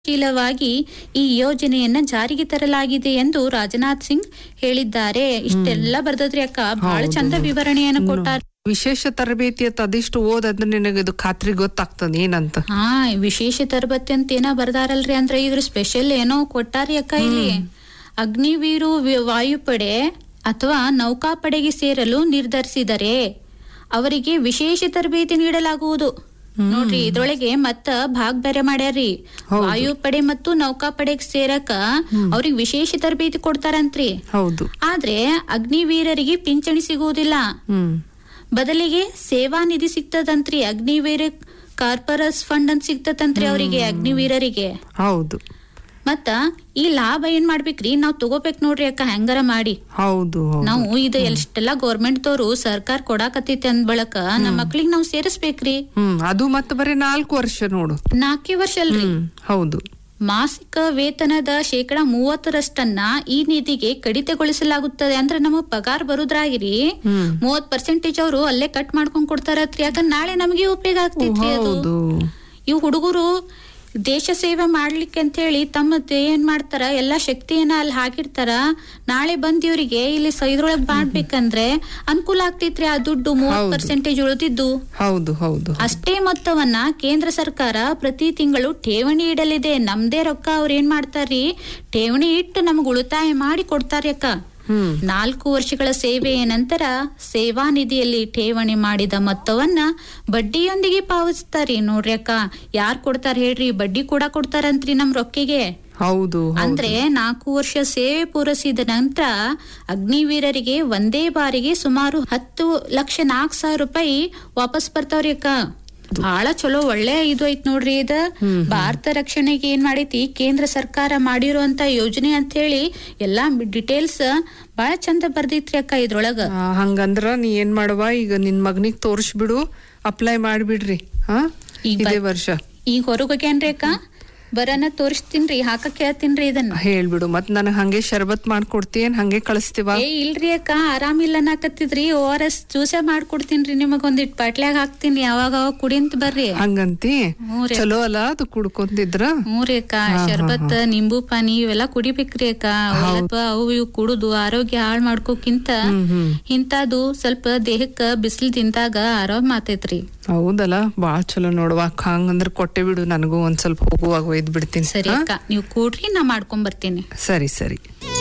ಶೀಲವಾಗಿ ಈ ಯೋಜನೆಯನ್ನ ಜಾರಿಗೆ ತರಲಾಗಿದೆ ಎಂದು ರಾಜನಾಥ್ ಸಿಂಗ್ ಹೇಳಿದ್ದಾರೆ ಇಷ್ಟೆಲ್ಲ ಬರ್ದದ್ರಿ ಅಕ್ಕ ಬಹಳ ಚಂದ ವಿವರಣೆಯನ್ನು ಕೊಟ್ಟಾರ ವಿಶೇಷ ತರಬೇತಿ ಅಂತ ಅದಿಷ್ಟು ಓದಂದ್ರೆ ನಿನಗೆ ಇದು ಖಾತ್ರಿ ಗೊತ್ತಾಗ್ತದ ಏನಂತ ಹಾ ವಿಶೇಷ ತರಬೇತಿ ಅಂತ ಏನೋ ಬರ್ದಾರಲ್ರಿ ಅಂದ್ರೆ ಇದ್ರ ಸ್ಪೆಷಲ್ ಏನೋ ಕೊಟ್ಟಾರಿ ಅಕ್ಕ ಇಲ್ಲಿ ಅಗ್ನಿವೀರು ವಿ- ವಾಯುಪಡೆ ಅಥವಾ ನೌಕಾಪಡೆಗೆ ಸೇರಲು ನಿರ್ಧರಿಸಿದರೆ ಅವರಿಗೆ ವಿಶೇಷ ತರಬೇತಿ ನೀಡಲಾಗುವುದು ನೋಡ್ರಿ ಇದ್ರೊಳಗೆ ಮತ್ತ ಭಾಗ್ ಬೇರೆ ಮಾಡ್ಯಾರ್ರಿ ವಾಯುಪಡೆ ಮತ್ತು ನೌಕಾಪಡೆಗೆ ಸೇರಕ ಅವ್ರಿಗೆ ವಿಶೇಷ ತರಬೇತಿ ಕೊಡ್ತಾರಂತ್ರಿ ಹೌದು ಆದ್ರೆ ಅಗ್ನಿವೀರರಿಗೆ ಪಿಂಚಣಿ ಸಿಗುವುದಿಲ್ಲ ಹ್ಮ್ ಬದಲಿಗೆ ಸೇವಾ ನಿಧಿ ಸಿಗ್ತದಂತ್ರಿ ಅಗ್ನಿವೀರ ಕಾರ್ಪೊರಸ್ ಫಂಡ್ ಅಂತ ಸಿಗ್ತದಂತ್ರಿ ಅವರಿಗೆ ಅಗ್ನಿವೀರರಿಗೆ ಹೌದು ಮತ್ತ ಈ ಲಾಭ ಏನ್ ಮಾಡ್ಬೇಕ್ರಿ ನಾವ್ ತಗೋಬೇಕ್ ನೋಡ್ರಿ ಅಕ್ಕ ಹೆಂಗಾರ ಮಾಡಿ ಹೌದು ಹೌದು ನಾವು ಇದು ಎಷ್ಟೆಲ್ಲಾ ಗೌರ್ಮೆಂಟ್ ತೋರು ಸರ್ಕಾರ ಕೊಡಾಕತ್ತೈತಿ ಅಂದ್ ಬಳಕ ನಮ್ಮ ಮಕ್ಳಿಗೆ ನಾವ್ ಸೇರಿಸ್ಬೇಕ್ರಿ ಹ್ಮ್ ಅದು ಮತ್ತೆ ಬರೀ ನಾಲ್ಕು ವರ್ಷ ನೋಡು ನಾಲ್ಕೇ ವರ್ಷ ಅಲ್ರಿ ಹ್ಮ್ ಹೌದು ಮಾಸಿಕ ವೇತನದ ಶೇಕಡ ಮೂವತ್ತರಷ್ಟನ್ನ ಈ ನಿಧಿಗೆ ಕಡಿತಗೊಳಿಸಲಾಗುತ್ತದೆ ಅಂದ್ರೆ ನಮಗ್ ಪಗಾರ ಬರುದ್ರಾಗಿರಿ ಹ್ಮ್ ಮೂವತ್ ಪರ್ಸೆಂಟೇಜ್ ಅವರು ಅಲ್ಲೇ ಕಟ್ ಮಾಡ್ಕೊಂಡ್ ಕೊಡ್ತಾರತ್ರಿ ಯಾಕಂದ್ರೆ ನಾಳೆ ನಮಗೆ ಉಪಯೋಗ ಆಗ್ತೈತ್ರಿ ಅದು ಹೌದು ಇವ್ ಹುಡುಗರು ದೇಶ ಸೇವೆ ಮಾಡ್ಲಿಕ್ಕೆ ಅಂತ ಹೇಳಿ ತಮ್ಮ ದೇ- ಏನ್ ಮಾಡ್ತಾರ ಎಲ್ಲಾ ಶಕ್ತಿಯನ್ನ ಅಲ್ಲಿ ಹಾಕಿರ್ತಾರ ನಾಳೆ ಬಂದ್ ಇವ್ರಿಗೆ ಇಲ್ಲಿ ಸ- ಇದ್ರೊಳಗ್ ಮಾಡ್ಬೇಕಂದ್ರೆ ಅನುಕೂಲ ಆಗ್ತೈತ್ರಿ ಆ ದುಡ್ಡು ಮೂವತ್ ಪರ್ಸೆಂಟೇಜ್ ಉಳಿದಿದ್ದು ಹೌದು ಹೌದು ಅಷ್ಟೇ ಮೊತ್ತವನ್ನ ಕೇಂದ್ರ ಸರ್ಕಾರ ಪ್ರತಿ ತಿಂಗಳು ಠೇವಣಿ ಇಡಲಿದೆ ನಮ್ದೇ ರೊಕ್ಕ ಅವ್ರ ಏನ್ ಮಾಡ್ತಾರ್ರಿ ಠೇವಣಿ ಇಟ್ಟು ನಮ್ಗ್ ಉಳಿತಾಯ ಮಾಡಿ ಕೊಡ್ತಾರ್ರಿ ಅಕ್ಕ ಹ್ಮ್ ನಾಲ್ಕು ವರ್ಷಗಳ ಸೇವೆಯ ನಂತರ ಸೇವಾ ನಿಧಿಯಲ್ಲಿ ಠೇವಣಿ ಮಾಡಿದ ಮೊತ್ತವನ್ನ ಬಡ್ಡಿಯೊಂದಿಗೆ ಪಾವತಿಸ್ತಾರಿ ನೋಡ್ರಿ ಅಕ್ಕ ಯಾರ್ ಕೊಡ್ತಾರ ಹೇಳ್ರಿ ಬಡ್ಡಿ ಕೂಡ ಕೊಡ್ತಾರಂತ್ರಿ ನಮ್ ರೊಕ್ಕಿಗೆ ಹೌದು ಅಂದ್ರೆ ನಾಲ್ಕು ವರ್ಷ ಸೇವೆ ಪೂರೈಸಿದ ನಂತರ ಅಗ್ನಿವೀರರಿಗೆ ಒಂದೇ ಬಾರಿಗೆ ಸುಮಾರು ಹತ್ತು ಲಕ್ಷ ನಾಲ್ಕು ಸಾವಿರ ರೂಪಾಯಿ ವಾಪಸ್ ಬರ್ತಾವ್ರಿ ಅಕ್ಕ ಬಹಳ ಚಲೋ ಒಳ್ಳೆ ಇದು ಐತ್ ನೋಡ್ರಿ ಇದ ಭಾರತ ರಕ್ಷಣೆಗೆ ಏನ್ ಮಾಡೈತಿ ಕೇಂದ್ರ ಸರ್ಕಾರ ಮಾಡಿರುವಂತ ಯೋಜನೆ ಅಂತ ಹೇಳಿ ಎಲ್ಲಾ ಡಿಟೇಲ್ಸ್ ಬಹಳ ಚಂದ ಬರ್ದೈತ್ರಿ ಅಕ್ಕ ಇದ್ರೊಳಗ ಆ, ಹಂಗಂದ್ರ ನೀ ಏನ್ ಮಾಡುವ ಈಗ ನಿನ್ ಮಗನಿಗ್ ತೋರ್ಸ್ಬಿಡು ಅಪ್ಲೈ ಮಾಡ್ಬಿಡ್ರಿ ಹಾ ಈಗ ಬ- ಇದೇ ವರ್ಷ ಈಗ ಹೊರಗೋಗ್ಯಾನ್ರಿ ಅಕ್ಕ ಬರನ ತೋರಿಸ್ತೀನ್ರಿ ಹಾಕಕ್ ಹೇಳ್ತೀನ್ರಿ ಇದನ್ನ ಹೇಳ್ಬಿಡು ಮತ್ ನನಗ್ ಹಂಗೆ ಶರ್ಬತ್ ಮಾಡ್ಕೊಡ್ತೀಯನ್ ಹಂಗೆ ಕಳಿಸ್ತೀವ ಏ ಇಲ್ರಿ ಅಕ್ಕ ಆರಾಮಿಲ್ಲ ಅನ್ನಕತ್ತಿದ್ರಿ ಓ ಆರ್ ಎಸ್ ಜ್ಯೂಸೆ ಮಾಡ್ಕೊಡ್ತೀನ್ರಿ ನಿಮಗ್ ಒಂದಿಟ್ ಬಾಟ್ಲ್ಯಾಗ ಹಾಕ್ತೀನಿ ಯಾವಾಗ ಅವಾಗ ಕುಡಿಂತ ಬರ್ರಿ ಹಂಗಂತಿ ಹ್ಞೂ ರೀ. ಚಲೋ ಅಲ್ಲ ಅದು ಕುಡ್ಕೊಂತಿದ್ರ ಹ್ಞೂ ರೀ ಅಕ್ಕ ಶರ್ಬತ್ ನಿಂಬು ಪಾನಿ ಇವೆಲ್ಲ ಕುಡಿಬೇಕ್ರಿ ಅಕ್ಕ ಅವೆಲ್ಲ ಅವು ಇವು ಕುಡುದು ಆರೋಗ್ಯ ಹಾಳ್ ಮಾಡ್ಕೋಕ್ಕಿಂತ ಹ್ಮ್ ಹ್ಮ್ ಇಂತಾದು ಸ್ವಲ್ಪ ದೇಹಕ್ಕ ಬಿಸಿಲು ತಿಂದಾಗ ಆರಾಮ್ ಆತೈತ್ರಿ ಹೌದಲ್ಲ ಬಾಳ್ ಚಲೋ ನೋಡುವ ಹಂಗಂದ್ರ ಕೊಟ್ಟೆ ಬಿಡು ನನಗೂ ಒಂದ್ ಸ್ವಲ್ಪ ಹೋಗುವಾಗ ಒಯ್ದ್ ಬಿಡ್ತೀನಿ ಸರಿ ಹಾ? ಅಕ್ಕ ನೀವು ಕೂಡ್ರಿ ನಾ ಮಾಡ್ಕೊಂಡ್ ಬರ್ತೀನಿ ಸರಿ ಸರಿ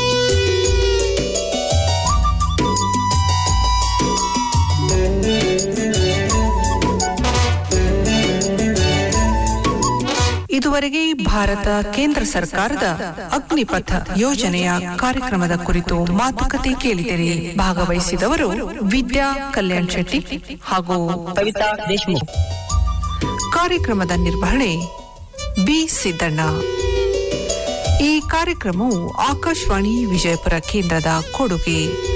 ಇದುವರೆಗೆ ಭಾರತ ಕೇಂದ್ರ ಸರ್ಕಾರದ ಅಗ್ನಿಪಥ ಯೋಜನೆಯ ಕಾರ್ಯಕ್ರಮದ ಕುರಿತು ಮಾತುಕತೆ ಕೇಳಿದಿರಿ ಭಾಗವಹಿಸಿದವರು ವಿದ್ಯಾ ಕಲ್ಯಾಣ್ ಶೆಟ್ಟಿ ಹಾಗೂ ಕವಿತಾ ದೇಶಮುಖ್ ಕಾರ್ಯಕ್ರಮದ ನಿರ್ವಹಣೆ ಬಿ ಸಿದ್ದಣ್ಣ ಈ ಕಾರ್ಯಕ್ರಮವು ಆಕಾಶವಾಣಿ ವಿಜಯಪುರ ಕೇಂದ್ರದ ಕೊಡುಗೆ